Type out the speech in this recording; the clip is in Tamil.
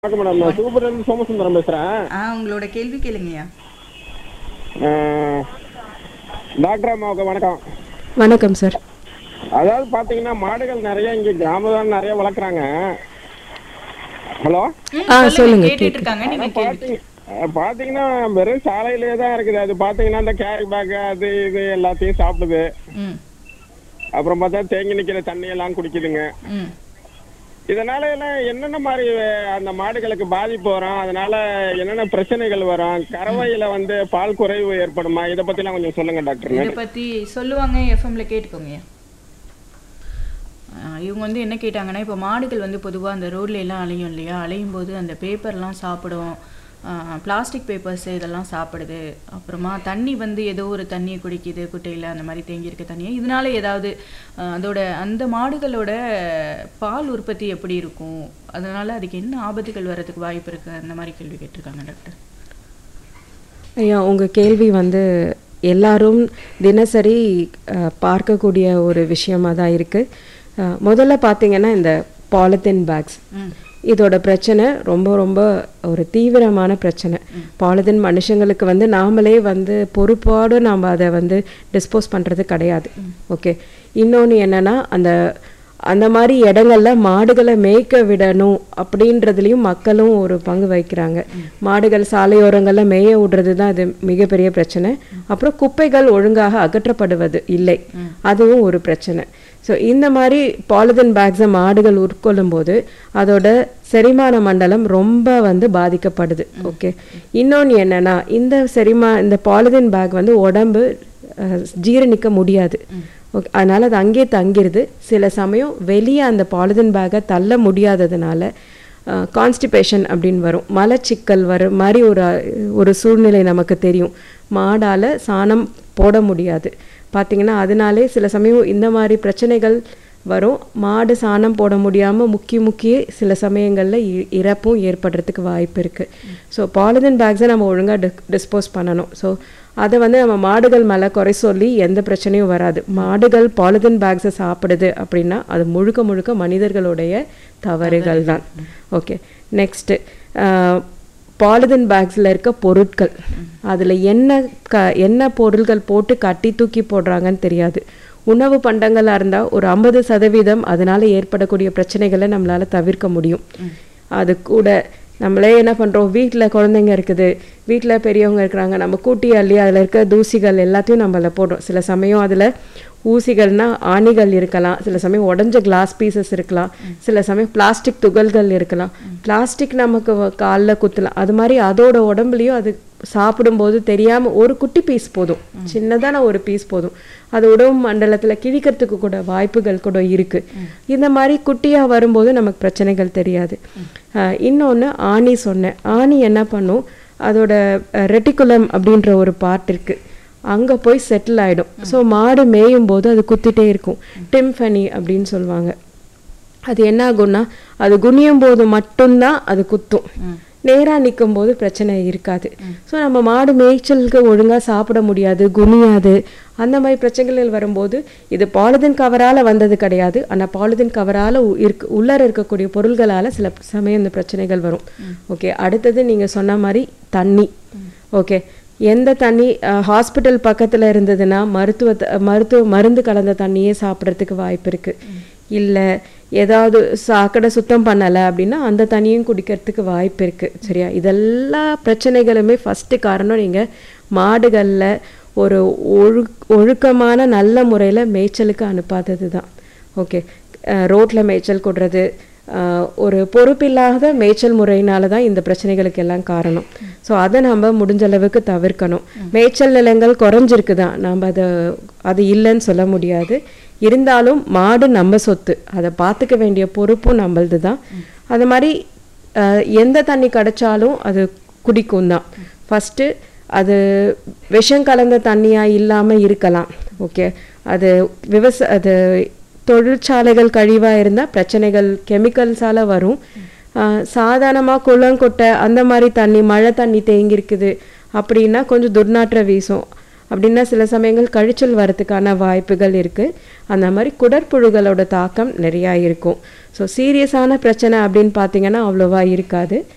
வணக்கம் மேடம் நான் சிவபுரம் சோமசுந்தரம் பேசுகிறேன் ஆ உங்களோட கேள்வி கேளுங்கய்யா டாக்டர் அம்மாவுக்கு வணக்கம் வணக்கம் சார் அதாவது பார்த்தீங்கன்னா மாடுகள் நிறைய இங்கே கிராமதான் நிறைய வளர்க்குறாங்க ஹலோ ம், ஆ, சொல்லுங்க, கேட்டுட்டு இருக்காங்க நீங்க கேள்வி பார்த்தீங்க அஹ் பார்த்தீங்கன்னா வெறும் சாலையிலே தான் இருக்குது அது பார்த்தீங்கன்னா இந்த கேரி பேக் அது இது எல்லாத்தையும் சாப்பிடுது ம் அப்புறம் பார்த்தா தேங்கி நிற்கிற தண்ணியெல்லாம் குடிக்குதுங்க ம் இதனால எல்லாம் என்னென்ன மாதிரி அந்த மாடுகளுக்கு பாதிப்பு வரும் அதனால என்னென்ன பிரச்சனைகள் வரும் கறவையில வந்து பால் குறைவு ஏற்படுமா இதை பத்திலாம் கொஞ்சம் சொல்லுங்க டாக்டர் இதை பத்தி சொல்லுவாங்க எஃப்எம்ல கேட்டுக்கோங்கய்யா ஆ, இவங்க வந்து என்ன கேட்டாங்கன்னா இப்போ மாடுகள் வந்து பொதுவாக அந்த ரோட்ல எல்லாம் அலையும் இல்லையா அலையும் போது அந்த பேப்பர்லாம் சாப்பிடும் பிளாஸ்டிக் பேப்பர்ஸ் இதெல்லாம் சாப்பிடுது அப்புறமா தண்ணி வந்து ஏதோ ஒரு தண்ணியை குடிக்குது குட்டையில் அந்த மாதிரி தேங்கி இருக்க தண்ணியை இதனால ஏதாவது ஆ, அதோட அந்த மாடுகளோட பால் உற்பத்தி எப்படி இருக்கும் அதனால அதுக்கு என்ன ஆபத்துகள் வர்றதுக்கு வாய்ப்பு இருக்கு அந்த மாதிரி கேள்வி கேட்டிருக்காங்க டாக்டர் ஐயா உங்கள் கேள்வி வந்து எல்லாரும் தினசரி அஹ், பார்க்கக்கூடிய ஒரு விஷயமா தான் இருக்குது முதல்ல பார்த்தீங்கன்னா இந்த பாலித்தீன் பேக்ஸ் ம் இதோட பிரச்சனை ரொம்ப ரொம்ப ஒரு தீவிரமான பிரச்சனை பாலித்தீன் மனுஷங்களுக்கு வந்து நாமளே வந்து பொறுப்போடு நாம் அதை வந்து டிஸ்போஸ் பண்ணுறது கிடையாது ஓகே இன்னொன்று என்னன்னா அந்த அந்த மாதிரி இடங்கள்ல மாடுகளை மேய்க்க விடணும் அப்படின்றதுலயும் மக்களும் ஒரு பங்கு வகிக்கிறாங்க மாடுகள் சாலையோரங்கள்ல மேய விடுறது தான் இது மிகப்பெரிய பிரச்சனை அப்புறம் குப்பைகள் ஒழுங்காக அகற்றப்படுவது இல்லை அதுவும் ஒரு பிரச்சனை ஸோ இந்த மாதிரி பாலிதீன் பேக்ஸை மாடுகள் உட்கொள்ளும் போது அதோட செரிமான மண்டலம் ரொம்ப வந்து பாதிக்கப்படுது ஓகே இன்னொன்று என்னன்னா இந்த செரிமா இந்த பாலிதீன் பேக் வந்து உடம்பு அஹ், ஜீரணிக்க முடியாது ஓகே அதனால அது அங்கேயே தங்கிருது சில சமயம் வெளியே அந்த பாலிதீன் பேக்கை தள்ள முடியாததுனால கான்ஸ்டிபேஷன் அப்படின்னு வரும் மலச்சிக்கல் வர மாதிரி ஒரு ஒரு சூழ்நிலை நமக்கு தெரியும் மாடால சாணம் போட முடியாது பார்த்தீங்கன்னா அதனாலே சில சமயம் இந்த மாதிரி பிரச்சனைகள் வரும் மாடு சாணம் போட முடியாம முக்கி முக்கிய சில சமயங்கள்ல இ- இறப்பும் ஏற்படுறதுக்கு வாய்ப்பு இருக்கு ஸோ பாலிதீன் பேக்ஸை நம்ம ஒழுங்கா டிஸ்போஸ் பண்ணணும் ஸோ அதை வந்து நம்ம மாடுகள் மேலே குறை சொல்லி எந்த பிரச்சனையும் வராது மாடுகள் பாலிதீன் பேக்ஸை சாப்பிடுது அப்படின்னா அது முழுக்க முழுக்க மனிதர்களுடைய தவறுகள் தான் ஓகே நெக்ஸ்ட்டு பாலிதீன் பேக்ஸில் இருக்க பொருட்கள் அதில் என்ன க என்ன பொருட்கள் போட்டு கட்டி தூக்கி போடுறாங்கன்னு தெரியாது உணவு பண்டங்களாக இருந்தால் ஒரு ஐம்பது சதவீதம் அதனால ஏற்படக்கூடிய பிரச்சனைகளை நம்மளால தவிர்க்க முடியும் அது கூட நம்மளே என்ன பண்ணுறோம் வீட்டில் குழந்தைங்க இருக்குது வீட்டில் பெரியவங்க இருக்கிறாங்க நம்ம கூட்டி அள்ளி அதில் இருக்க தூசிகள் எல்லாத்தையும் நம்ம அதில் போடுறோம் சில சமயம் அதில் ஊசிகள்னா ஆணிகள் இருக்கலாம் சில சமயம் உடஞ்ச கிளாஸ் பீசஸ் இருக்கலாம் சில சமயம் பிளாஸ்டிக் துகள்கள் இருக்கலாம் பிளாஸ்டிக் நமக்கு வ- கால்ல குத்தலாம் அது மாதிரி அதோட உடம்புலயும் அது சாப்பிடும்போது தெரியாம ஒரு குட்டி பீஸ் போதும் சின்னதான ஒரு பீஸ் போதும் அது உடம்பு மண்டலத்துல கிழிக்கிறதுக்கு கூட வாய்ப்புகள் கூட இருக்கு இந்த மாதிரி குட்டியா வரும்போது நமக்கு பிரச்சனைகள் தெரியாது அஹ் இன்னொன்னு ஆணி சொன்னேன் ஆணி என்ன பண்ணும் அதோட ரெட்டிகுலம் அப்படின்ற ஒரு பார்ட் இருக்கு அங்க போய் செட்டில் ஆயிடும் ஸோ மாடு மேயும் போது அது குத்திட்டே இருக்கும் டிம்ஃபனி அப்படின்னு சொல்லுவாங்க அது என்ன ஆகும்னா அது குனியும் போது மட்டும்தான் அது குத்தும் நேரா நிற்கும் போது பிரச்சனை இருக்காது ஸோ நம்ம மாடு மேய்ச்சலுக்கு ஒழுங்கா சாப்பிட முடியாது குனியாது அந்த மாதிரி பிரச்சனைகள் வரும்போது இது பாலிதீன் கவரால வந்தது கிடையாது ஆனா பாலிதீன் கவரால உ- இருக்க உள்ளர இருக்கக்கூடிய பொருள்களால சில சமயம் இந்த பிரச்சனைகள் வரும் ஓகே அடுத்தது நீங்க சொன்ன மாதிரி தண்ணி ஓகே எந்த தண்ணி ஹாஸ்பிட்டல் பக்கத்துல இருந்ததுன்னா மருத்துவ மருத்துவ மருந்து கலந்த தண்ணியே சாப்பிட்றதுக்கு வாய்ப்பு இருக்கு இல்ல ஏதாவது சாக்கடை சுத்தம் பண்ணல அப்படின்னா அந்த தண்ணியும் குடிக்கிறதுக்கு வாய்ப்பு இருக்கு சரியா இதெல்லா பிரச்சனைகளுமே ஃபர்ஸ்ட் காரணம் நீங்க மாடுகள்ல ஒரு ஒழு ஒழுக்கமான நல்ல முறையில மேய்ச்சலுக்கு அனுப்பாதது தான் ஓகே ரோட்ல மேய்ச்சல் கொடுறது அஹ், ஒரு பொறுப்பில்லாத மேய்ச்சல் முறையினால தான் இந்த பிரச்சனைகளுக்கு எல்லாம் காரணம் ஸோ அதை நம்ம முடிஞ்ச அளவுக்கு தவிர்க்கணும் மேய்ச்சல் நிலங்கள் குறைஞ்சிருக்கு தான் நம்ம அதை அது இல்லைன்னு சொல்ல முடியாது இருந்தாலும் மாடு நம்ம சொத்து அதை பார்த்துக்க வேண்டிய பொறுப்பும் நம்மளது தான் அது மாதிரி அஹ், எந்த தண்ணி கிடைச்சாலும் அது குடிக்கும் தான் ஃபஸ்ட்டு அது விஷம் கலந்த தண்ணியா இல்லாம இருக்கலாம் ஓகே அது விவசா அது தொழிற்சாலைகள் கழிவா இருந்தா பிரச்சனைகள் கெமிக்கல்ஸால வரும் ஆஹ் சாதாரணமா குளங்கொட்டை அந்த மாதிரி தண்ணி மழை தண்ணி தேங்கி இருக்குது அப்படின்னா கொஞ்சம் துர்நாற்ற வீசும் அப்படின்னா சில சமயங்கள் கழிச்சல் வரதுக்கான வாய்ப்புகள் இருக்கு அந்த மாதிரி குடற்புழுகளோட தாக்கம் நிறையா இருக்கும் ஸோ சீரியஸான பிரச்சனை அப்படின்னு பார்த்தீங்கன்னா அவ்வளோவா இருக்காது